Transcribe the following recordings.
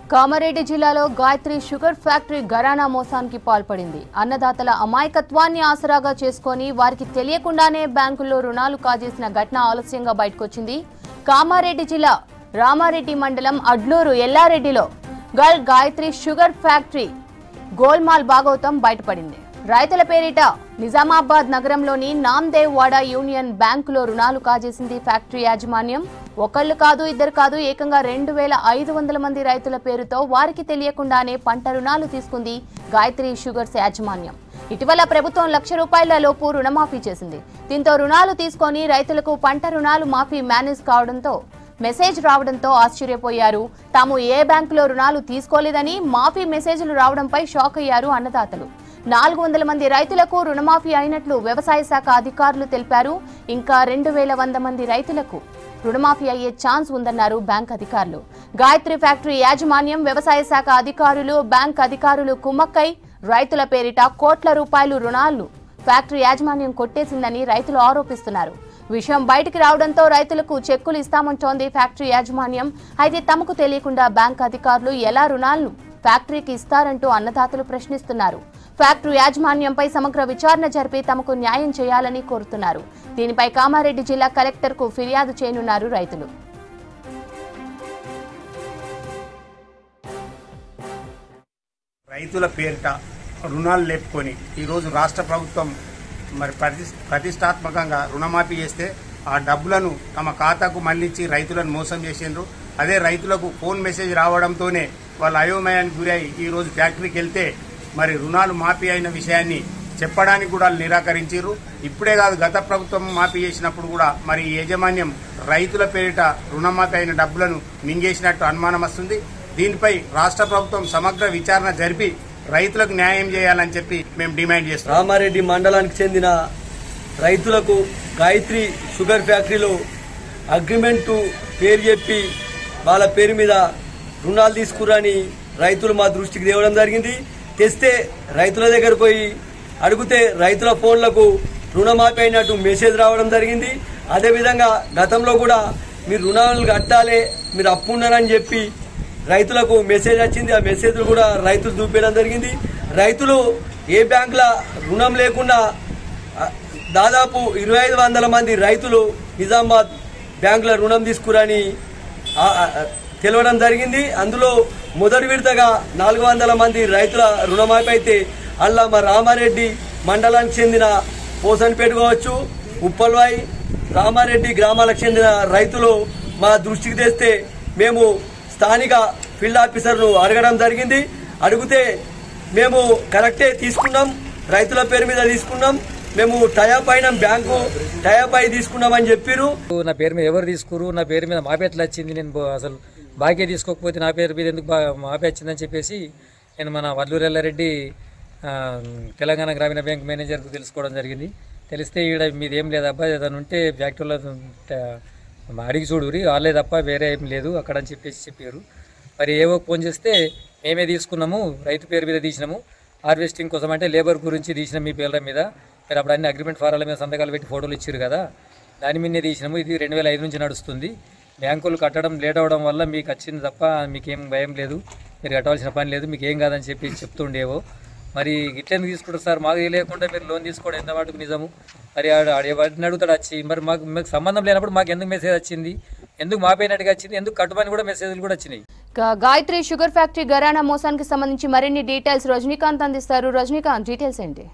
కామారెడ్డి జిల్లాలో Gayatri sugar factory gharana మోసానికి పాల్పడింది అన్నదాతల అమాయకత్వాన్ని ఆసరాగా చేసుకొని వారికి తెలియకుండానే బ్యాంకుల్లో రుణాలు కాజేసిన ఘటన ఆలస్యంగా బయటకొచ్చింది కామారెడ్డి జిల్లా రామారెడ్డి మండలం అడ్లూరు ఎల్లారెడ్డిలో గల్ గాయత్రి షుగర్ ఫ్యాక్టరీ గోల్మాల్ భాగవతం బయటపడింది రైతుల పేరిట నిజామాబాద్ నగరంలోని నామ్దేవ్ వాడా యూనియన్ బ్యాంకులో రుణాలు కాజేసింది ఫ్యాక్టరీ యాజమాన్యం ఒకళ్ళు కాదు ఇద్దరు కాదు ఏకంగా రెండు వేల ఐదు వందల మంది రైతుల పేరుతో వారికి తెలియకుండానే పంట రుణాలు తీసుకుంది గాయత్రి షుగర్స్ యాజమాన్యం ఇటీవల ప్రభుత్వం లక్ష రూపాయల లోపు రుణమాఫీ చేసింది దీంతో రుణాలు తీసుకొని రైతులకు పంట రుణాలు మాఫీ మేనేజ్ కావడంతో మెసేజ్ రావడంతో ఆశ్చర్యపోయారు తాము ఏ బ్యాంకులో రుణాలు తీసుకోలేదని మాఫీ మెసేజ్లు రావడంపై షాక్ అయ్యారు అన్నదాతలు నాలుగు వందల మంది రైతులకు రుణమాఫీ అయినట్లు వ్యవసాయ శాఖ అధికారులు తెలిపారు ఇంకా రెండు వేల వంద మంది రైతులకు రుణమాఫీ అయ్యే ఛాన్స్ ఉందన్నారు బ్యాంక్ అధికారులు గాయత్రి ఫ్యాక్టరీ యాజమాన్యం వ్యవసాయ శాఖ అధికారులు బ్యాంక్ అధికారులు కుమ్మక్కై రైతుల పేరిట కోట్ల రూపాయలు రుణాలు ఫ్యాక్టరీ యాజమాన్యం కొట్టేసిందని రైతులు ఆరోపిస్తున్నారు విషయం బయటికి రావడంతో రైతులకు చెక్కులు ఇస్తామంటోంది ఫ్యాక్టరీ యాజమాన్యం అయితే తమకు తెలియకుండా బ్యాంక్ అధికారులు ఎలా రుణాలను ఫ్యాక్టరీకి ఇస్తారంటూ అన్నదాతలు ప్రశ్నిస్తున్నారు ఫ్యాక్టరీ యాజమాన్యంపై సమగ్ర విచారణ జరిపి తమకు న్యాయం చేయాలని కోరుతున్నారు దీనిపై కామారెడ్డి జిల్లా కలెక్టర్కు ఫిర్యాదు చేయనున్నారు రైతులు రైతుల పేరిట రుణాలు లేపుకొని ఈరోజు రాష్ట్ర ప్రభుత్వం మరి ప్రతి ప్రతిష్టాత్మకంగా రుణమాఫీ చేస్తే ఆ డబ్బులను తమ ఖాతాకు మళ్లించి రైతులను మోసం చేసిండ్రు అదే రైతులకు ఫోన్ మెసేజ్ రావడంతోనే వాళ్ళు అయోమయానికి గురై ఈరోజు ఫ్యాక్టరీకి వెళ్తే మరి రుణాలు మాఫీ అయిన విషయాన్ని చెప్పడానికి కూడా వాళ్ళు నిరాకరించారు ఇప్పుడే కాదు గత ప్రభుత్వం మాఫీ చేసినప్పుడు కూడా మరి ఈ యాజమాన్యం రైతుల పేరిట రుణమాఫీ అయిన డబ్బులను మింగేసినట్టు అనుమానం వస్తుంది దీనిపై రాష్ట్ర ప్రభుత్వం సమగ్ర విచారణ జరిపి రైతులకు న్యాయం చేయాలని చెప్పి మేము డిమాండ్ చేస్తున్నాం రామారెడ్డి మండలానికి చెందిన రైతులకు గాయత్రి షుగర్ ఫ్యాక్టరీలో అగ్రిమెంటు పేరు చెప్పి వాళ్ళ పేరు మీద రుణాలు తీసుకురని రైతులు మా దృష్టికి తేవడం జరిగింది తెస్తే రైతుల దగ్గర పోయి అడిగితే రైతుల ఫోన్లకు రుణమాఫీ అయినట్టు మెసేజ్ రావడం జరిగింది అదేవిధంగా గతంలో కూడా మీరు రుణాలు కట్టాలి మీరు అప్పు ఉన్నారని చెప్పి రైతులకు మెసేజ్ వచ్చింది ఆ మెసేజ్లు కూడా రైతులు చూపించడం జరిగింది రైతులు ఏ బ్యాంకుల రుణం లేకుండా ఆ, దాదాపు ఇరవై ఐదు వందల మంది రైతులు నిజామాబాద్ బ్యాంకుల రుణం తీసుకురని ఆ, ఆ, తెలవడం జరిగింది అందులో మొదటి విడతగా నాలుగు వందల మంది రైతుల రుణమాఫీ అయితే అల్లా మా రామారెడ్డి మండలానికి చెందిన పోసన్పేట కావచ్చు ఉప్పల్వాయి రామారెడ్డి గ్రామాలకు చెందిన రైతులు మా దృష్టికి తెస్తే మేము స్థానిక ఫీల్డ్ ఆఫీసర్ను అడగడం జరిగింది అడిగితే మేము కరెక్టే తీసుకున్నాం రైతుల పేరు మీద తీసుకున్నాం మేము టయాప్ అయిన బ్యాంకు టయాప్ అయి తీసుకున్నామని చెప్పారు నా పేరు మీద ఎవరు తీసుకురు నా పేరు మీద మాపే ఎట్లా వచ్చింది నేను బో- అసలు బాకీ తీసుకోకపోతే నా పేరు మీద ఎందుకు బా- మాపే వచ్చిందని చెప్పేసి నేను మన వల్లూరు ఎల్లారెడ్డి ఆ, తెలంగాణ గ్రామీణ బ్యాంక్ మేనేజర్కు తెలుసుకోవడం జరిగింది తెలిస్తే ఈడ మీది ఏం లేదబ్బా ఏదైనా ఉంటే ఫ్యాక్టరీలో అడిగి చూడురి వాళ్ళే తప్ప వేరే ఏం లేదు అక్కడ అని చెప్పేసి చెప్పారు మరి ఏవో ఫోన్ చేస్తే మేమే తీసుకున్నాము రైతు పేరు మీద తీసినాము హార్వెస్టింగ్ కోసం అంటే లేబర్ గురించి తీసినాం మీ పేర్ల మీద మీరు అప్పుడు అన్ని అగ్రిమెంట్ ఫారాల మీద సంతకాలు పెట్టి ఫోటోలు ఇచ్చారు కదా దాని మీదనే తీసినాము ఇది రెండు వేల ఐదు నుంచి నడుస్తుంది బ్యాంకులు కట్టడం లేట్ అవడం వల్ల మీకు వచ్చింది తప్ప మీకేం భయం లేదు మీరు కట్టవలసిన పని లేదు మీకు ఏం కాదని చెప్పి చెప్తుండేవో మరి ఇట్లెందుకు తీసుకుంటారు సార్ మాకు తెలియకుండా మీరు లోన్ తీసుకోవడం ఎంత మటుకు నిజము మరి ఆడ ఆడ ఎవరిని అడుగుతాడు వచ్చి మరి మాకు మీకు సంబంధం లేనప్పుడు మాకు ఎందుకు మెసేజ్ వచ్చింది ఎందుకు మాపైనట్టుగా వచ్చింది ఎందుకు కట్టమని కూడా మెసేజ్లు కూడా వచ్చినాయి గా- గాయత్రి షుగర్ ఫ్యాక్టరీ గరానా మోసానికి సంబంధించి మరిన్ని డీటెయిల్స్ రజనీకాంత్ అందిస్తారు రజనీకాంత్ డీటెయిల్స్ ఏంటి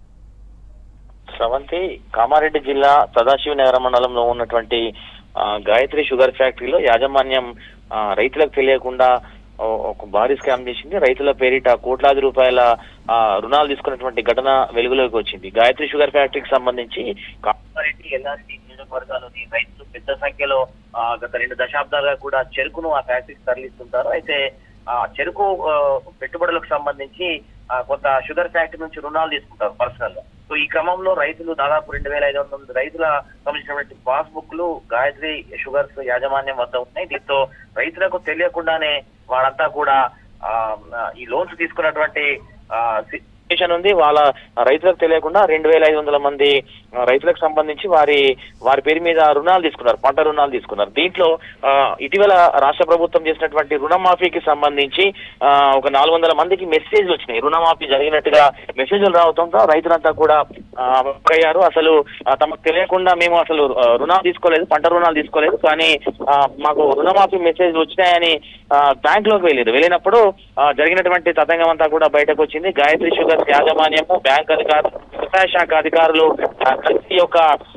స్రవంతి కామారెడ్డి జిల్లా సదాశివనగర మండలంలో ఉన్నటువంటి ఆ, గాయత్రి షుగర్ ఫ్యాక్టరీలో యాజమాన్యం ఆ, రైతులకు తెలియకుండా ఓ- ఒక భారీ స్కామ్ చేసింది రైతుల పేరిట కోట్లాది రూపాయల ఆ, రుణాలు తీసుకున్నటువంటి ఘటన వెలుగులోకి వచ్చింది గాయత్రి షుగర్ ఫ్యాక్టరీకి సంబంధించి కామారెడ్డి ఎల్ఆర్టీ నియోజకవర్గాల్లోని రైతులు పెద్ద సంఖ్యలో ఆ, గత రెండు దశాబ్దాలుగా కూడా చెరుకును ఆ ఫ్యాక్టరీకి తరలిస్తుంటారు అయితే ఆ చెరుకు ఆ, పెట్టుబడులకు సంబంధించి ఆ, కొంత షుగర్ ఫ్యాక్టరీ నుంచి రుణాలు తీసుకుంటారు పర్సనల్ గా సో ఈ క్రమంలో రైతులు దాదాపు రెండు వేల ఐదు వందల మంది రైతుల సంబంధించినటువంటి పాస్ బుక్లు గాయత్రి షుగర్స్ యాజమాన్యం వద్ద ఉన్నాయి దీంతో రైతులకు తెలియకుండానే వారంతా కూడా ఆ, ఈ లోన్స్ తీసుకున్నటువంటి ఆ, సి- అప్లికేషన్ ఉంది వాళ్ళ రైతులకు తెలియకుండా రెండు వేల ఐదు వందల మంది ఆ, రైతులకు సంబంధించి వారి వారి పేరు మీద రుణాలు తీసుకున్నారు పంట రుణాలు తీసుకున్నారు దీంట్లో ఆ, ఇటీవల రాష్ట్ర ప్రభుత్వం చేసినటువంటి రుణమాఫీకి సంబంధించి ఆ, ఒక నాలుగు వందల మందికి మెసేజ్లు వచ్చినాయి రుణమాఫీ జరిగినట్టుగా మెసేజ్లు రావడంతో రైతులంతా కూడా ఆ, అయ్యారు అసలు ఆ, తమకు తెలియకుండా మేము అసలు ఆ, రుణాలు తీసుకోలేదు పంట రుణాలు తీసుకోలేదు కానీ ఆ, మాకు రుణమాఫీ మెసేజ్ వచ్చినాయని బ్యాంక్ లోకి వెళ్ళారు వెళ్ళినప్పుడు ఆ, జరిగినటువంటి తతంగం అంతా కూడా బయటకు వచ్చింది గాయత్రి షుగర్ యాజమాన్యము బ్యాంక్ అధికారులు వ్యవసాయ శాఖ అధికారులు ఆ, కలిసి ఒక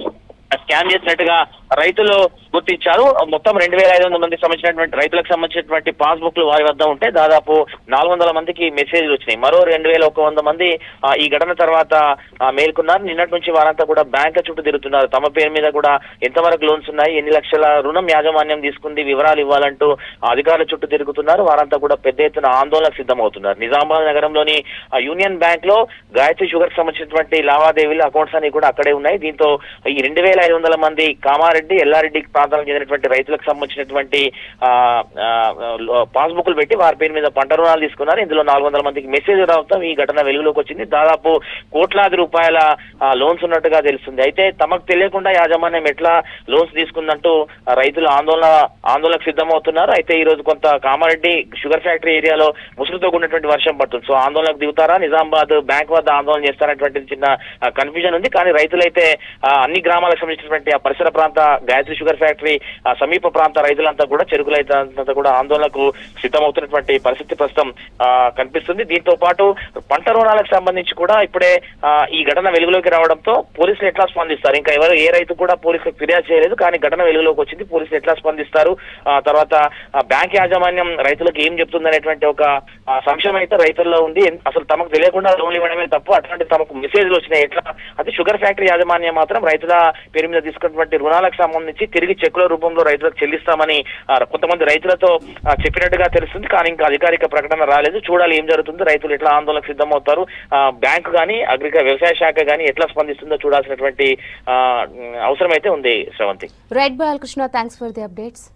స్కామ్ చేసినట్టుగా రైతులు గుర్తించారు మొత్తం రెండు వేల ఐదు వందల మందికి సంబంధించినటువంటి రైతులకు సంబంధించినటువంటి పాస్ బుక్లు వారి వద్ద ఉంటే దాదాపు నాలుగు వందల మందికి మెసేజ్లు వచ్చినాయి మరో రెండు వేల ఒక వంద మంది ఆ, ఈ ఘటన తర్వాత ఆ, మేల్కొన్నారు నిన్నటి నుంచి వారంతా కూడా బ్యాంకుల చుట్టూ తిరుగుతున్నారు తమ పేరు మీద కూడా ఎంతవరకు లోన్స్ ఉన్నాయి ఎన్ని లక్షల రుణం యాజమాన్యం తీసుకుంది వివరాలు ఇవ్వాలంటూ ఆ అధికారుల చుట్టూ తిరుగుతున్నారు వారంతా కూడా పెద్ద ఎత్తున ఆందోళనకు సిద్ధమవుతున్నారు నిజామాబాద్ నగరంలోని ఆ, యూనియన్ బ్యాంక్ లో గాయత్రి షుగర్ కి సంబంధించినటువంటి లావాదేవీలు అకౌంట్స్ అన్ని కూడా అక్కడే ఉన్నాయి దీంతో ఈ రెండు వేల ఐదు వందల మంది కామారెడ్డి ఎల్లారెడ్డి ప్రాంతాలకు చెందినటువంటి రైతులకు సంబంధించినటువంటి ఆ, ఆ, పాస్ బుక్లు పెట్టి వారి పేరు మీద పంట రుణాలు తీసుకున్నారు ఇందులో నాలుగు వందల మందికి మెసేజ్ రావడం ఈ ఘటన వెలుగులోకి వచ్చింది దాదాపు కోట్లాది రూపాయల ఆ, లోన్స్ ఉన్నట్టుగా తెలుస్తుంది అయితే తమకు తెలియకుండా యాజమాన్యం ఎట్లా లోన్స్ తీసుకుందంటూ ఆ, రైతులు ఆందోళన ఆందోళనకు సిద్ధమవుతున్నారు అయితే ఈ రోజు కొంత కామారెడ్డి షుగర్ ఫ్యాక్టరీ ఏరియాలో ముసురుతో కూడినటువంటి వర్షం పడుతుంది సో ఆందోళనకు దిగుతారా నిజామాబాద్ బ్యాంక్ వద్ద ఆందోళన చేస్తారనేటువంటి చిన్న కన్ఫ్యూజన్ ఉంది కానీ రైతులైతే ఆ, అన్ని గ్రామాలకు సంబంధించినటువంటి ఆ పరిసర ప్రాంత గాయత్రి షుగర్ ఫ్యాక్టరీ ఆ, సమీప ప్రాంత రైతులంతా కూడా చెరుకు రైతులంతా కూడా ఆందోళనకు సిద్ధమవుతున్నటువంటి పరిస్థితి ప్రస్తుతం ఆ, కనిపిస్తుంది దీంతో పాటు పంట రుణాలకు సంబంధించి కూడా ఇప్పుడే ఆ, ఈ ఘటన వెలుగులోకి రావడంతో పోలీసులు ఎట్లా స్పందిస్తారు ఇంకా ఎవరు ఏ రైతు కూడా పోలీసులకు ఫిర్యాదు చేయలేదు కానీ ఘటన వెలుగులోకి వచ్చింది పోలీసులు ఎట్లా స్పందిస్తారు ఆ, తర్వాత ఆ, బ్యాంక్ యాజమాన్యం రైతులకు ఏం చెప్తుందనేటువంటి ఒక ఆ, సంశయం అయితే రైతుల్లో ఉంది ఎన్- అసలు తమకు తెలియకుండా లోన్లు ఇవ్వడమే తప్పు అటువంటి తమకు మెసేజ్లు వచ్చినాయి ఎట్లా అది షుగర్ ఫ్యాక్టరీ యాజమాన్యం మాత్రం రైతుల పేరు మీద తీసుకున్నటువంటి రుణాలకు సంబంధించి తిరిగి చెక్కుల రూపంలో రైతులకు చెల్లిస్తామని ఆ, కొంతమంది రైతులతో ఆ, చెప్పినట్టుగా తెలుస్తుంది కానీ ఇంకా అధికారిక ప్రకటన రాలేదు చూడాలి ఏం జరుగుతుంది రైతులు ఎట్లా ఆందోళనకు సిద్ధమవుతారు ఆ, బ్యాంకు కానీ అగ్రిక వ్యవసాయ శాఖ కానీ ఎట్లా స్పందిస్తుందో చూడాల్సినటువంటి ఆ, అవసరం అయితే ఉంది Sravanthi right Balakrishna thanks for the updates